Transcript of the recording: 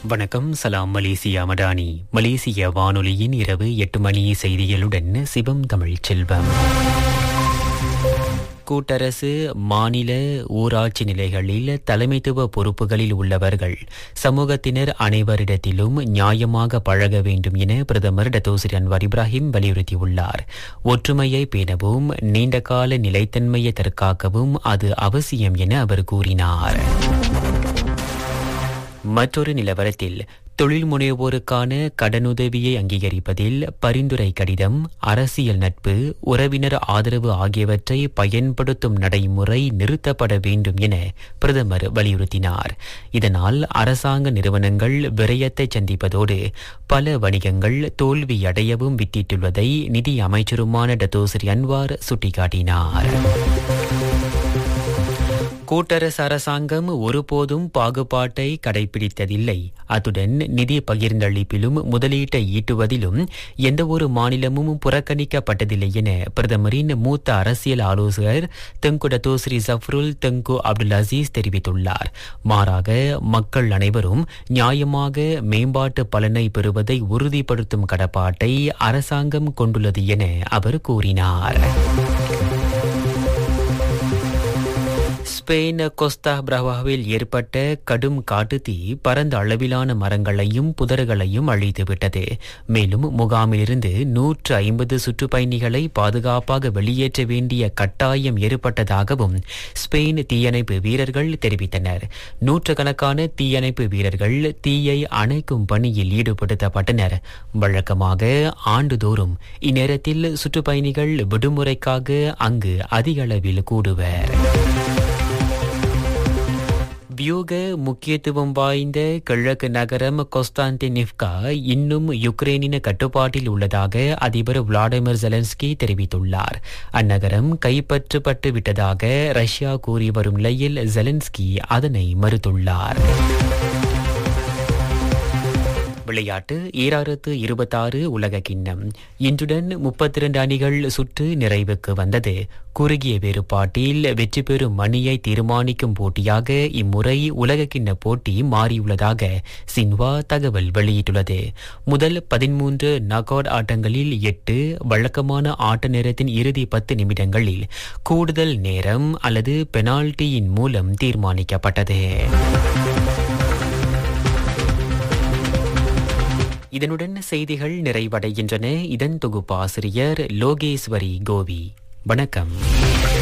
வணக்கம் சலாம் மலேசியா மடானி மலேசிய வானொலியின் இரவு எட்டு மணி செய்திகளுடன் சிவம் தமிழ் செல்வம் கூட்டரசு மாநில ஊராட்சி நிலைகளில் தலைமைத்துவ பொறுப்புகளில் உள்ளவர்கள் சமூகத்தினர் அனைவரிடத்திலும் நியாயமாக பழக வேண்டும் என பிரதமர் டத்தோசிரி அன்வார் இப்ராஹிம் வலியுறுத்தியுள்ளார் ஒற்றுமையை பேணவும் நீண்டகால நிலைத்தன்மையை தற்காக்கவும் அது அவசியம் என அவர் கூறினார் மற்றொரு நிலவரத்தில் தொழில் முனைவோருக்கான கடனுதவியை அங்கீகரிப்பதில் பரிந்துரை கடிதம் அரசியல் நட்பு உறவினர் ஆதரவு ஆகியவற்றை பயன்படுத்தும் நடைமுறை நிறுத்தப்பட வேண்டும் என பிரதமர் வலியுறுத்தினார் இதனால் அரசாங்க நிறுவனங்கள் விரயத்தை சந்திப்பதோடு பல வணிகங்கள் தோல்வியடையவும் வித்திட்டுள்ளதை நிதி அமைச்சருமான டத்தோசிரி அன்வார் சுட்டிக்காட்டினார் கூட்டரசு அரசாங்கம் ஒருபோதும் பாகுபாட்டை கடைபிடித்ததில்லை அத்துடன் நிதி பகிர்ந்தளிப்பிலும் முதலீட்டை ஈட்டுவதிலும் எந்த ஒரு மாநிலமும் புறக்கணிக்கப்பட்டதில்லை என பிரதமரின் மூத்த அரசியல் ஆலோசகர் Tengku Datuk Seri Zafrul Tengku Abdul Aziz தெரிவித்துள்ளார் மாறாக மக்கள் அனைவரும் நியாயமாக மேம்பாட்டு பலனை பெறுவதை உறுதிப்படுத்தும் கடப்பாட்டை அரசாங்கம் கொண்டுள்ளது என அவர் கூறினார் ஸ்பெயின் கொஸ்தா பிரவாவில் ஏற்பட்ட கடும் காட்டுத்தீ பரந்த அளவிலான மரங்களையும் புதர்களையும் அழித்துவிட்டது மேலும் முகாமிலிருந்து நூற்று ஐம்பது சுற்றுப்பயணிகளை பாதுகாப்பாக வெளியேற்ற வேண்டிய கட்டாயம் ஏற்பட்டதாகவும் ஸ்பெயின் தீயணைப்பு வீரர்கள் தெரிவித்தனர் நூற்றுக்கணக்கான தீயணைப்பு வீரர்கள் தீயை அணைக்கும் பணியில் ஈடுபடுத்தப்பட்டனர் வழக்கமாக ஆண்டுதோறும் இந்நேரத்தில் சுற்றுப்பயணிகள் விடுமுறைக்காக அங்கு அதிக அளவில் கூடுவர் வியூக முக்கியத்துவம் வாய்ந்த கிழக்கு நகரம் கொஸ்தாந்தினிவ்கா இன்னும் யுக்ரைனின் கட்டுப்பாட்டில் உள்ளதாக அதிபர் விளாடிமிர் ஜெலன்ஸ்கி தெரிவித்துள்ளார் அந்நகரம் கைப்பற்றப்பட்டு விட்டதாக ரஷ்யா கூறி வரும் நிலையில் ஜெலன்ஸ்கி அதனை மறுத்துள்ளார் விளையாட்டு ஈராயிரத்து இருபத்தாறு உலக கிண்ணம் இன்றுடன் முப்பத்தி இரண்டு அணிகள் சுற்று நிறைவுக்கு வந்தது குறுகிய வேறுபாட்டில் வெற்றி பெறும் மணியை தீர்மானிக்கும் போட்டியாக இம்முறை உலக கிண்ண போட்டி மாறியுள்ளதாக சின்வா தகவல் வெளியிட்டுள்ளது முதல் பதிமூன்று நகவுட் ஆட்டங்களில் எட்டு வழக்கமான ஆட்ட நேரத்தின் இறுதி பத்து நிமிடங்களில் கூடுதல் நேரம் அல்லது பெனால்டியின் மூலம் தீர்மானிக்கப்பட்டது இதனுடன் செய்திகள் நிறைவடைகின்றன இதன் தொகுப்பாசிரியர் லோகேஸ்வரி கோவி வணக்கம்